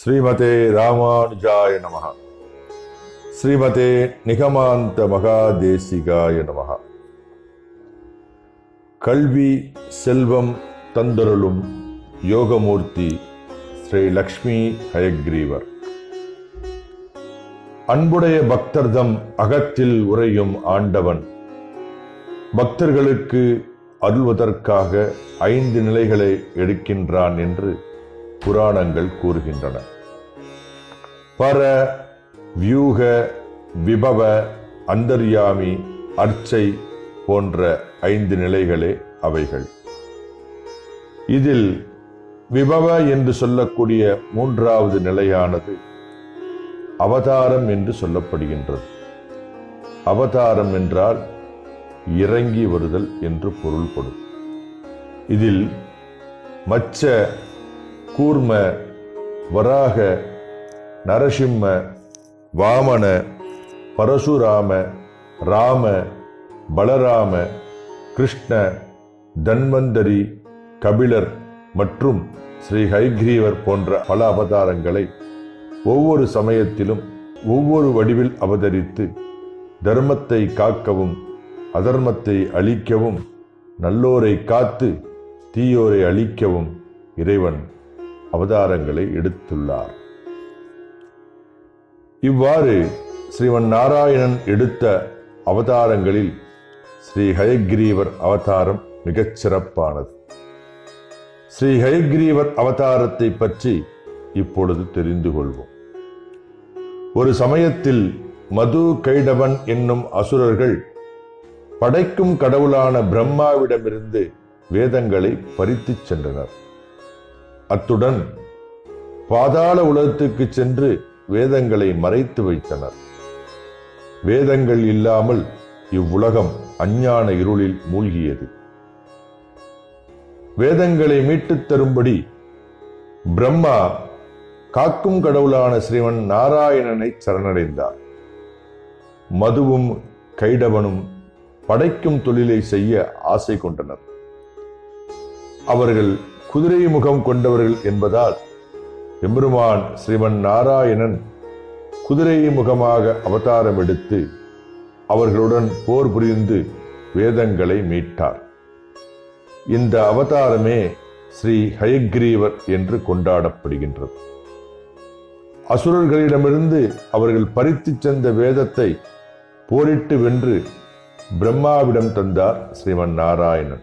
ஸ்ரீமதே ராமானுஜாய நமக ஸ்ரீமதே நிகமாந்த மகாதேசிகாய நமக கல்வி செல்வம் தந்தருளும் யோகமூர்த்தி ஸ்ரீ லக்ஷ்மி ஹயக்ரீவர் அன்புடைய பக்தர்தம் அகத்தில் உறையும் ஆண்டவன் பக்தர்களுக்கு அருள்வதற்காக ஐந்து நிலைகளை எடுக்கின்றான் என்று புராணங்கள் கூறுகின்றன பர வியூக விபவ அந்தர்யாமி அர்ச்சை போன்ற ஐந்து நிலைகளே அவைகள் இதில் விபவ என்று சொல்லக்கூடிய மூன்றாவது நிலையானது அவதாரம் என்று சொல்லப்படுகின்றது அவதாரம் என்றால் இறங்கி வருதல் என்று பொருள்படும் இதில் மச்ச கூர்ம வராக நரசிம்ம வாமன பரசுராம ராம பலராம கிருஷ்ண தன்வந்தரி கபிலர் மற்றும் ஸ்ரீ ஹைகிரீவர் போன்ற பல அவதாரங்களை ஒவ்வொரு சமயத்திலும் ஒவ்வொரு வடிவில் அவதரித்து தர்மத்தை காக்கவும் அதர்மத்தை அழிக்கவும் நல்லோரை காத்து தீயோரை அழிக்கவும் இறைவன் அவதாரங்களை எடுத்துள்ளார் இவ்வாறு ஸ்ரீவன் நாராயணன் எடுத்த அவதாரங்களில் ஸ்ரீ ஹயக்ரீவர் அவதாரம் மிகச் சிறப்பானது ஸ்ரீ ஹயக்ரீவர் அவதாரத்தை பற்றி இப்பொழுது தெரிந்து கொள்வோம் ஒரு சமயத்தில் மது கைடவன் என்னும் அசுரர்கள் படைக்கும் கடவுளான பிரம்மாவிடமிருந்து வேதங்களை பறித்துச் சென்றனர் அத்துடன் பாதாள உலகத்துக்கு சென்று வேதங்களை மறைத்து வைத்தனர் வேதங்கள் இல்லாமல் இவ்வுலகம் அஞ்ஞான இருளில் மூழ்கியது வேதங்களை மீட்டுத் தரும்படி பிரம்மா காக்கும் கடவுளான ஸ்ரீவன் நாராயணனை சரணடைந்தார் மதுவும் கைடவனும் படைக்கும் தொழிலை செய்ய ஆசை கொண்டனர் அவர்கள் குதிரை முகம் கொண்டவர்கள் என்பதால் எம்பெருமான் ஸ்ரீமன் நாராயணன் குதிரை முகமாக அவதாரம் எடுத்து அவர்களுடன் போர் புரிந்து வேதங்களை மீட்டார் இந்த அவதாரமே ஸ்ரீ ஹயக்ரீவர் என்று கொண்டாடப்படுகின்றது அசுரர்களிடமிருந்து அவர்கள் பறித்துச் சென்ற வேதத்தை போரிட்டு வென்று பிரம்மாவிடம் தந்தார் ஸ்ரீமன் நாராயணன்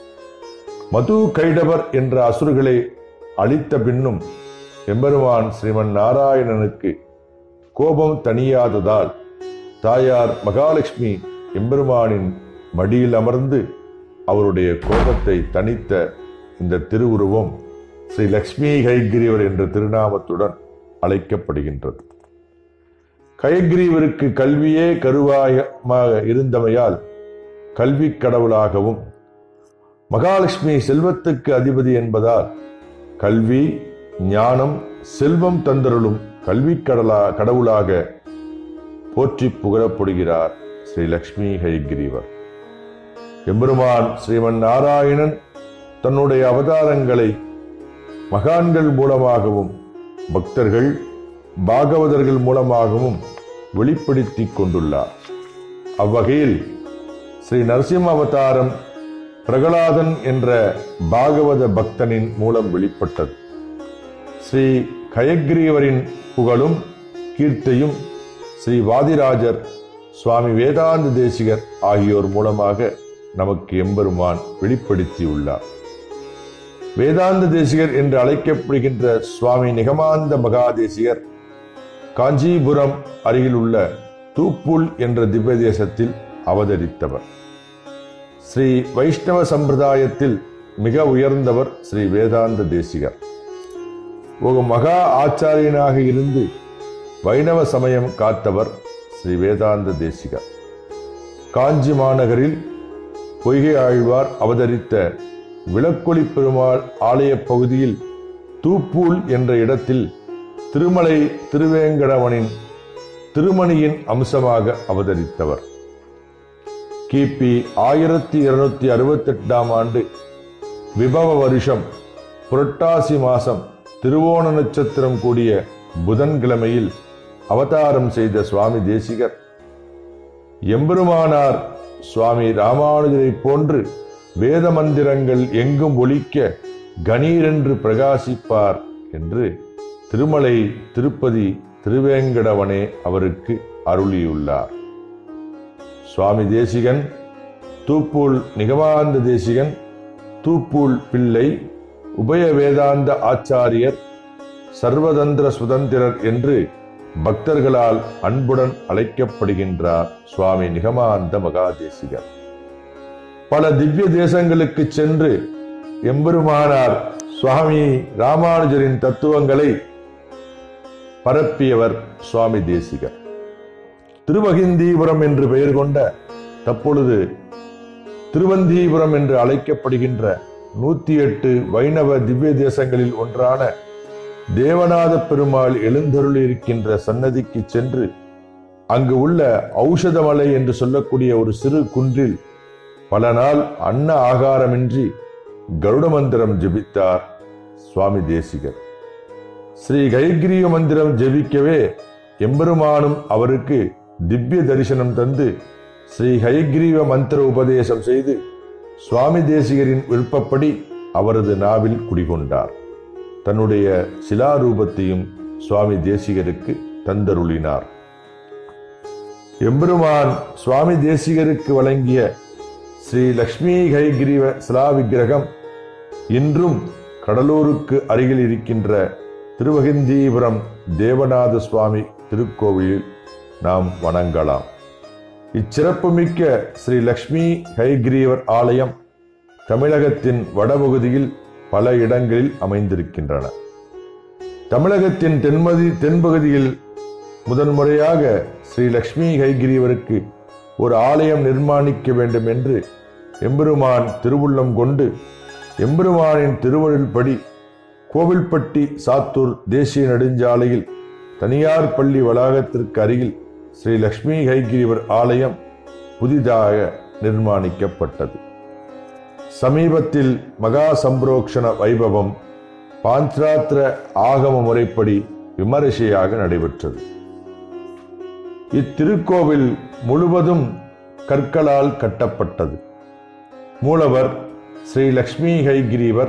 மது கைடவர் என்ற அசுரர்களை அழித்த பின்னும் எம்பெருமான் ஸ்ரீமன் நாராயணனுக்கு கோபம் தணியாததால் தாயார் மகாலட்சுமி எம்பெருமானின் மடியில் அமர்ந்து அவருடைய கோபத்தை தணித்த இந்த திருவுருவம் ஸ்ரீ லக்ஷ்மி கைகிரீவர் என்ற திருநாமத்துடன் அழைக்கப்படுகின்றது கைகிரீவருக்கு கல்வியே கருவாயமாக இருந்தமையால் கல்வி கடவுளாகவும் மகாலட்சுமி செல்வத்துக்கு அதிபதி என்பதால் கல்வி ஞானம் செல்வம் தந்தருளும் கல்வி கடலா கடவுளாக போற்றி புகழப்படுகிறார் ஸ்ரீ லக்ஷ்மி ஹைகிரீவர் எம்பெருமான் ஸ்ரீமன் நாராயணன் தன்னுடைய அவதாரங்களை மகான்கள் மூலமாகவும் பக்தர்கள் பாகவதர்கள் மூலமாகவும் வெளிப்படுத்தி கொண்டுள்ளார் அவ்வகையில் ஸ்ரீ நரசிம்ம அவதாரம் பிரகலாதன் என்ற பாகவத பக்தனின் மூலம் வெளிப்பட்டது ஸ்ரீ கயக்ரீவரின் புகழும் கீர்த்தையும் ஸ்ரீ வாதிராஜர் சுவாமி வேதாந்த தேசிகர் ஆகியோர் மூலமாக நமக்கு எம்பெருமான் வெளிப்படுத்தியுள்ளார் வேதாந்த தேசிகர் என்று அழைக்கப்படுகின்ற சுவாமி நிகமாந்த மகாதேசிகர் காஞ்சிபுரம் அருகில் உள்ள தூப்புல் என்ற திவ்ய தேசத்தில் அவதரித்தவர் ஸ்ரீ வைஷ்ணவ சம்பிரதாயத்தில் மிக உயர்ந்தவர் ஸ்ரீ வேதாந்த தேசிகர் ஒரு மகா ஆச்சாரியனாக இருந்து வைணவ சமயம் காத்தவர் ஸ்ரீ வேதாந்த தேசிகர் காஞ்சி மாநகரில் பொய்கை ஆழ்வார் அவதரித்த விளக்கொளி பெருமாள் ஆலய பகுதியில் தூப்பூல் என்ற இடத்தில் திருமலை திருவேங்கடவனின் திருமணியின் அம்சமாக அவதரித்தவர் கிபி ஆயிரத்தி இருநூத்தி அறுபத்தி எட்டாம் ஆண்டு விபவ வருஷம் புரட்டாசி மாசம் திருவோண நட்சத்திரம் கூடிய புதன்கிழமையில் அவதாரம் செய்த சுவாமி தேசிகர் எம்பெருமானார் சுவாமி ராமானுஜரை போன்று வேத மந்திரங்கள் எங்கும் ஒலிக்க கணீரென்று பிரகாசிப்பார் என்று திருமலை திருப்பதி திருவேங்கடவனே அவருக்கு அருளியுள்ளார் சுவாமி தேசிகன் தூப்பூல் நிகமாந்த தேசிகன் தூப்பூல் பிள்ளை உபய வேதாந்த ஆச்சாரியர் சர்வதந்திர சுதந்திரர் என்று பக்தர்களால் அன்புடன் அழைக்கப்படுகின்றார் சுவாமி நிகமாந்த மகாதேசிகர் பல திவ்ய தேசங்களுக்கு சென்று எம்பெருமானார் சுவாமி ராமானுஜரின் தத்துவங்களை பரப்பியவர் சுவாமி தேசிகர் திருவகிந்தீபுரம் என்று பெயர் கொண்ட தற்பொழுது திருவந்தீபுரம் என்று அழைக்கப்படுகின்ற நூத்தி எட்டு வைணவ திவ்ய தேசங்களில் ஒன்றான தேவநாத பெருமாள் எழுந்தருள் இருக்கின்ற சன்னதிக்கு சென்று அங்கு உள்ள ஔஷதமலை என்று சொல்லக்கூடிய ஒரு சிறு குன்றில் பல நாள் அன்ன ஆகாரமின்றி கருட மந்திரம் ஜெபித்தார் சுவாமி தேசிகர் ஸ்ரீ கைகிரிய மந்திரம் ஜெபிக்கவே எம்பெருமானும் அவருக்கு திவ்ய தரிசனம் தந்து ஸ்ரீ ஹயக்ரீவ மந்திர உபதேசம் செய்து சுவாமி தேசிகரின் விருப்பப்படி அவரது நாவில் குடிகொண்டார் தன்னுடைய சிலாரூபத்தையும் சுவாமி தேசிகருக்கு தந்தருளினார் எம்பெருமான் சுவாமி தேசிகருக்கு வழங்கிய ஸ்ரீ லக்ஷ்மி கைகிரீவ சிலா விக்கிரகம் இன்றும் கடலூருக்கு அருகில் இருக்கின்ற திருவகிந்தீபுரம் தேவநாத சுவாமி திருக்கோவிலில் நாம் வணங்கலாம் இச்சிறப்புமிக்க ஸ்ரீ லக்ஷ்மி கைகிரீவர் ஆலயம் தமிழகத்தின் வடபகுதியில் பல இடங்களில் அமைந்திருக்கின்றன தமிழகத்தின் தென்மதி தென்பகுதியில் முதன்முறையாக ஸ்ரீ லக்ஷ்மி கைகிரீவருக்கு ஒரு ஆலயம் நிர்மாணிக்க வேண்டும் என்று எம்பெருமான் திருவுள்ளம் கொண்டு எம்பெருமானின் திருவருள்படி கோவில்பட்டி சாத்தூர் தேசிய நெடுஞ்சாலையில் தனியார் பள்ளி வளாகத்திற்கு அருகில் ஸ்ரீ லக்ஷ்மி கைகிரிவர் ஆலயம் புதிதாக நிர்மாணிக்கப்பட்டது சமீபத்தில் மகா சம்பரோக்ஷண வைபவம் பாஞ்சாத்திர ஆகம முறைப்படி விமரிசையாக நடைபெற்றது இத்திருக்கோவில் முழுவதும் கற்களால் கட்டப்பட்டது மூலவர் ஸ்ரீ லக்ஷ்மி கைகிரீவர்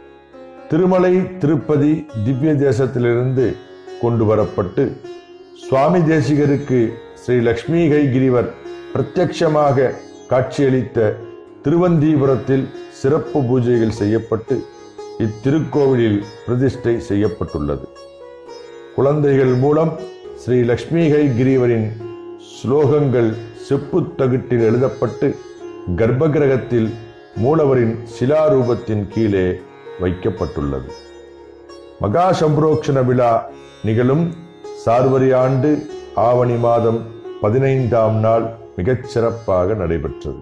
திருமலை திருப்பதி திவ்ய தேசத்திலிருந்து கொண்டு வரப்பட்டு சுவாமி தேசிகருக்கு ஸ்ரீ லக்ஷ்மி கைகிரிவர் பிரத்யட்சமாக காட்சியளித்த திருவந்தீபுரத்தில் சிறப்பு பூஜைகள் செய்யப்பட்டு இத்திருக்கோவிலில் பிரதிஷ்டை செய்யப்பட்டுள்ளது குழந்தைகள் மூலம் ஸ்ரீ லக்ஷ்மி கைகிரீவரின் ஸ்லோகங்கள் செப்பு தகுட்டில் எழுதப்பட்டு கர்ப்பகிரகத்தில் மூலவரின் சிலாரூபத்தின் கீழே வைக்கப்பட்டுள்ளது மகா சம்பரோக்ஷண விழா நிகழும் சார்வரி ஆண்டு ஆவணி மாதம் பதினைந்தாம் நாள் மிகச் சிறப்பாக நடைபெற்றது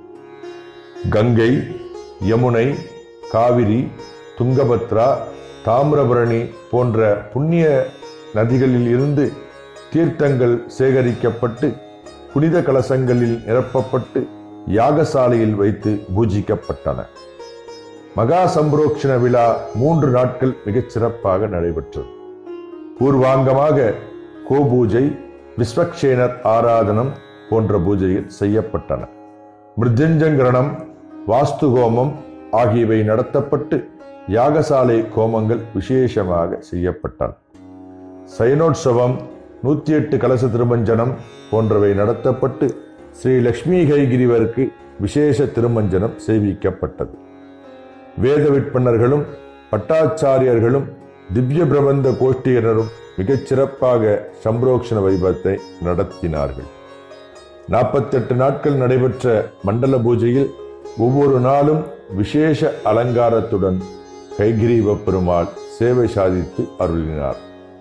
கங்கை யமுனை காவிரி துங்கபத்ரா தாமிரபரணி போன்ற புண்ணிய நதிகளில் இருந்து தீர்த்தங்கள் சேகரிக்கப்பட்டு புனித கலசங்களில் நிரப்பப்பட்டு யாகசாலையில் வைத்து பூஜிக்கப்பட்டன மகா சம்பரோக்ஷண விழா மூன்று நாட்கள் மிகச் சிறப்பாக நடைபெற்றது பூர்வாங்கமாக கோபூஜை விஸ்வக்ஷேனர் ஆராதனம் போன்ற பூஜைகள் செய்யப்பட்டன மிருத்யஞ்சங்கரணம் வாஸ்து ஹோமம் ஆகியவை நடத்தப்பட்டு யாகசாலை கோமங்கள் விசேஷமாக செய்யப்பட்டன சயனோற்சவம் நூத்தி எட்டு கலச திருமஞ்சனம் போன்றவை நடத்தப்பட்டு ஸ்ரீ லக்ஷ்மி கைகிரிவருக்கு விசேஷ திருமஞ்சனம் செய்விக்கப்பட்டது வேத விற்பனர்களும் பட்டாச்சாரியர்களும் திவ்ய பிரபந்த கோஷ்டியினரும் மிகச் சிறப்பாக சம்பரோக்ஷண வைபவத்தை நடத்தினார்கள் நாற்பத்தெட்டு நாட்கள் நடைபெற்ற மண்டல பூஜையில் ஒவ்வொரு நாளும் விசேஷ அலங்காரத்துடன் கைகிரீவ பெருமாள் சேவை சாதித்து அருளினார்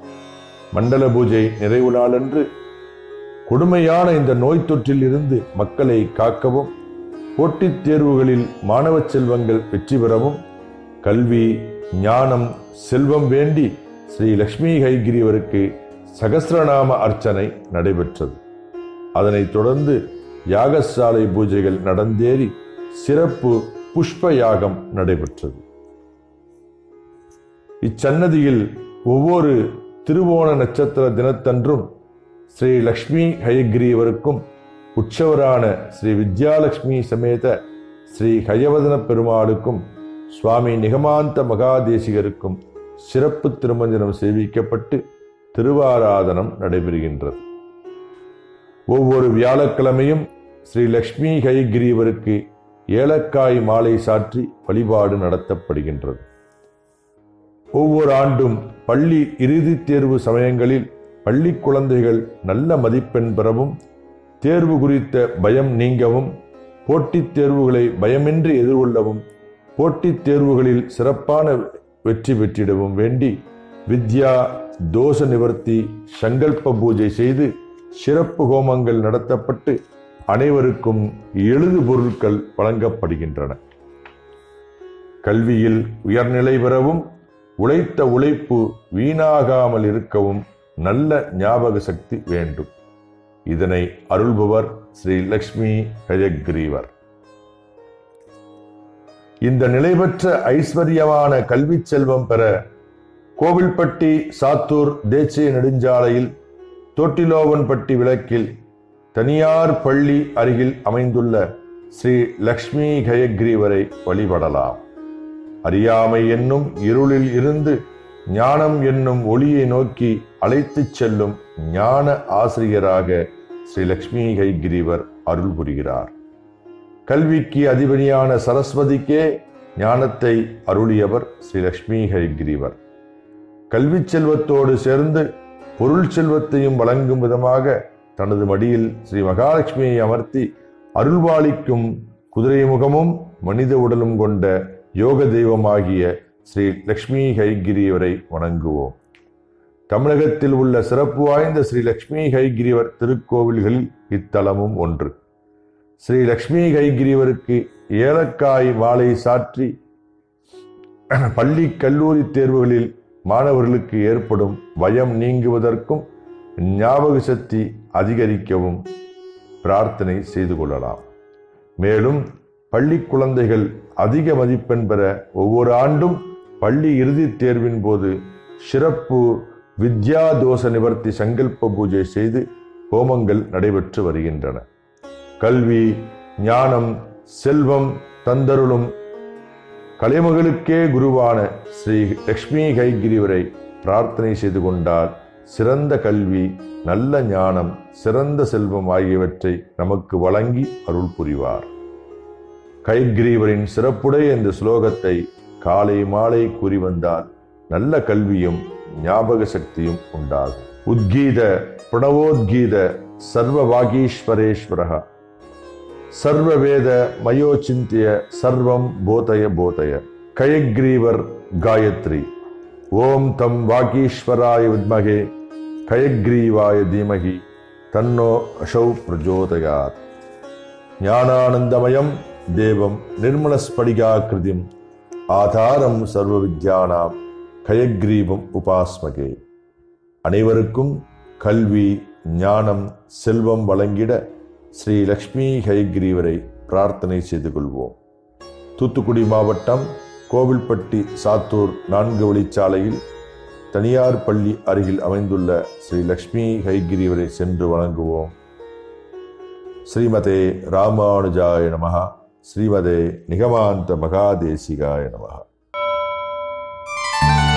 மண்டல பூஜை நிறைவு நாளன்று கொடுமையான இந்த நோய் தொற்றில் இருந்து மக்களை காக்கவும் போட்டித் தேர்வுகளில் மாணவ செல்வங்கள் வெற்றி பெறவும் கல்வி ஞானம் செல்வம் வேண்டி ஸ்ரீ லக்ஷ்மி கைகிரிவருக்கு சகசிரநாம அர்ச்சனை நடைபெற்றது அதனைத் தொடர்ந்து யாகசாலை பூஜைகள் நடந்தேறி சிறப்பு புஷ்ப யாகம் நடைபெற்றது இச்சன்னதியில் ஒவ்வொரு திருவோண நட்சத்திர தினத்தன்றும் ஸ்ரீ லக்ஷ்மி ஹயக்ரீவருக்கும் உற்சவரான ஸ்ரீ வித்யாலட்சுமி சமேத ஸ்ரீ ஹயவதன பெருமாளுக்கும் சுவாமி நிகமாந்த மகாதேசிகருக்கும் சிறப்பு திருமஞ்சனம் சேவிக்கப்பட்டு திருவாராதனம் நடைபெறுகின்றது ஒவ்வொரு வியாழக்கிழமையும் ஸ்ரீ லக்ஷ்மி ஹயகிரீவருக்கு ஏலக்காய் மாலை சாற்றி வழிபாடு நடத்தப்படுகின்றது ஒவ்வொரு ஆண்டும் பள்ளி இறுதித் தேர்வு சமயங்களில் பள்ளி குழந்தைகள் நல்ல மதிப்பெண் பெறவும் தேர்வு குறித்த பயம் நீங்கவும் போட்டித் தேர்வுகளை பயமின்றி எதிர்கொள்ளவும் போட்டித் தேர்வுகளில் சிறப்பான வெற்றி பெற்றிடவும் வேண்டி வித்யா தோஷ நிவர்த்தி சங்கல்ப பூஜை செய்து சிறப்பு ஹோமங்கள் நடத்தப்பட்டு அனைவருக்கும் எழுது பொருட்கள் வழங்கப்படுகின்றன கல்வியில் உயர்நிலை பெறவும் உழைத்த உழைப்பு வீணாகாமல் இருக்கவும் நல்ல ஞாபக சக்தி வேண்டும் இதனை அருள்பவர் ஸ்ரீ லக்ஷ்மி ஹயக்ரீவர் இந்த நிலைபெற்ற ஐஸ்வர்யமான கல்வி செல்வம் பெற கோவில்பட்டி சாத்தூர் தேசிய நெடுஞ்சாலையில் தொட்டிலோவன்பட்டி விளக்கில் தனியார் பள்ளி அருகில் அமைந்துள்ள ஸ்ரீ லக்ஷ்மி ஹயக்ரீவரை வழிபடலாம் அறியாமை என்னும் இருளில் இருந்து ஞானம் என்னும் ஒளியை நோக்கி அழைத்துச் செல்லும் ஞான ஆசிரியராக ஸ்ரீ லக்ஷ்மி ஹைகிரீவர் அருள் புரிகிறார் கல்விக்கு அதிபதியான சரஸ்வதிக்கே ஞானத்தை அருளியவர் ஸ்ரீ லக்ஷ்மி ஹைகிரீவர் கல்வி செல்வத்தோடு சேர்ந்து பொருள் செல்வத்தையும் வழங்கும் விதமாக தனது மடியில் ஸ்ரீ மகாலட்சுமியை அமர்த்தி அருள்வாளிக்கும் குதிரை முகமும் மனித உடலும் கொண்ட யோக தெய்வமாகிய ஸ்ரீ லக்ஷ்மி ஹைகிரியவரை வணங்குவோம் தமிழகத்தில் உள்ள சிறப்பு வாய்ந்த ஸ்ரீ லக்ஷ்மி ஹைகிரிவர் திருக்கோவில்களில் இத்தலமும் ஒன்று ஸ்ரீ லக்ஷ்மி ஹைகிரிவருக்கு ஏலக்காய் வாளை சாற்றி பள்ளி கல்லூரி தேர்வுகளில் மாணவர்களுக்கு ஏற்படும் பயம் நீங்குவதற்கும் ஞாபக சக்தி அதிகரிக்கவும் பிரார்த்தனை செய்து கொள்ளலாம் மேலும் பள்ளி குழந்தைகள் அதிக மதிப்பெண் பெற ஒவ்வொரு ஆண்டும் பள்ளி இறுதித் தேர்வின் போது சிறப்பு வித்யா தோஷ நிவர்த்தி சங்கல்ப பூஜை செய்து ஹோமங்கள் நடைபெற்று வருகின்றன கல்வி ஞானம் செல்வம் தந்தருளும் கலைமகளுக்கே குருவான ஸ்ரீ லக்ஷ்மி கைகிரிவரை பிரார்த்தனை செய்து கொண்டால் சிறந்த கல்வி நல்ல ஞானம் சிறந்த செல்வம் ஆகியவற்றை நமக்கு வழங்கி அருள் புரிவார் கைகிரீவரின் சிறப்புடைய இந்த ஸ்லோகத்தை காலை மாலை கூறி வந்தால் நல்ல கல்வியும் ஞாபக சக்தியும் உண்டாகும் உத்கீத பிரணவோத்கீத சர்வ வாகீஸ்வரேஸ்வரக சர்வ வேத மயோச்சிந்திய சர்வம் போதய போதய கயக்ரீவர் காயத்ரி ஓம் தம் வாகீஸ்வராய வித்மகே கயக்ரீவாய தீமகி தன்னோ அசௌ பிரஜோதயாத் ஞானானந்தமயம் தேவம் நிர்மலஸ்படிகாக்கிருதிம் ஆதாரம் சர்வ வித்யானாம் கயக்ரீவம் உபாஸ்மகே அனைவருக்கும் கல்வி ஞானம் செல்வம் வழங்கிட ஸ்ரீ லக்ஷ்மி ஹயக்ரீவரை பிரார்த்தனை செய்து கொள்வோம் தூத்துக்குடி மாவட்டம் கோவில்பட்டி சாத்தூர் நான்கு வழிச்சாலையில் தனியார் பள்ளி அருகில் அமைந்துள்ள ஸ்ரீ லக்ஷ்மி ஹைகிரிவரை சென்று வணங்குவோம் ஸ்ரீமதே ராமானுஜாய நமஹ ஸ்ரீமதே நிகமாந்த மகாதேசிகாய நமஹ